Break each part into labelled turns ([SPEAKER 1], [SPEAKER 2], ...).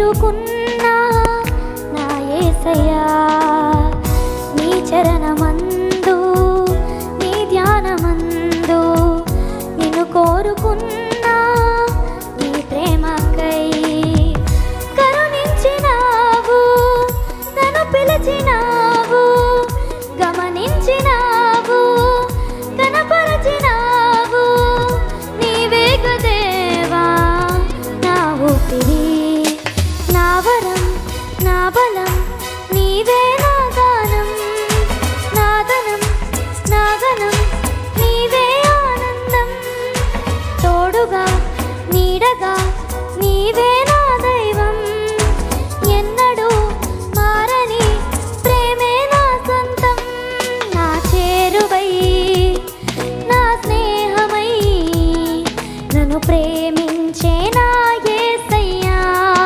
[SPEAKER 1] చేరుకున్నా నా యేసయ్యా నీ చరణమందు నీ ధ్యానమందు నిన్ను కోరుకున్నా నీ ప్రేమకై కరుణించినావు నన్ను పిలిచినావు గమనించినావు కనపరచినావు నీవేగ దేవా నా ఊపిరి నా వరం నా బలం నీవే నా గానం నా ధనం నా గణం నీవే ఆనందం తోడుగా నీడగా నీవే నా దైవం ఎన్నడూ మారని ప్రేమే నా సొంతం నా చేరువై నా స్నేహమై నన్ను ప్రేమించే నా యేసయ్యా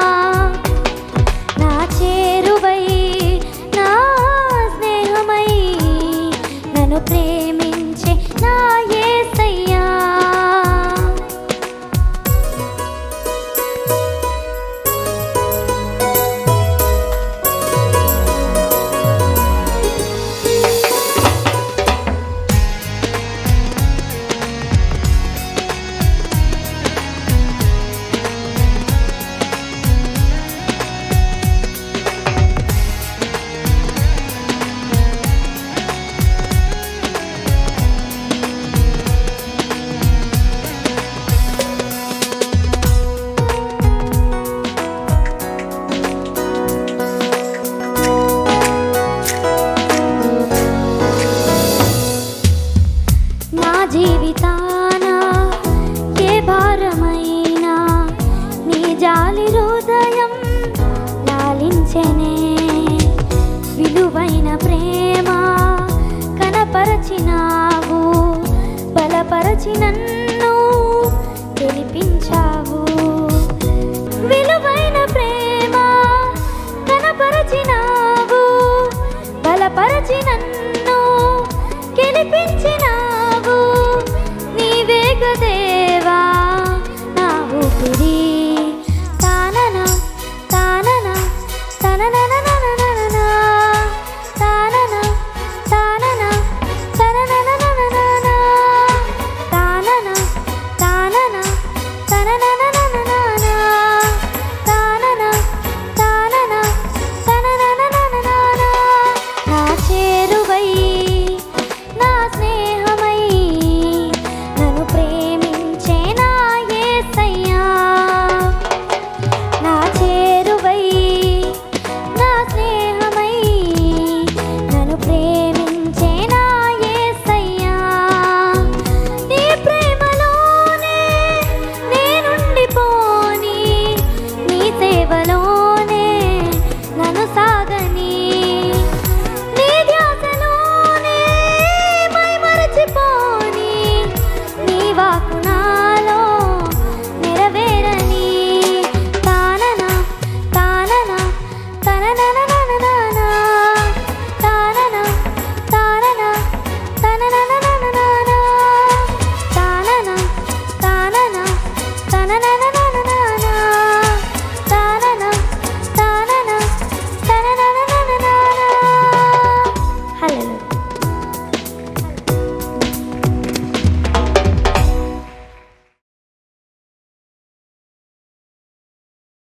[SPEAKER 1] నా చేరువై నా స్నేహమై నన్ను ప్రేమించే నా యేసయ్యా నా జీవితాన ఏ భారమైనా నీ జాలి హృదయం లాలించెనే విలువైన ప్రేమ కనపరచినావు బలపరచి నన్ను గెలిపించావు విలువైన ప్రేమ కనపరచినావు బలపరచి నన్ను గెలిపించిన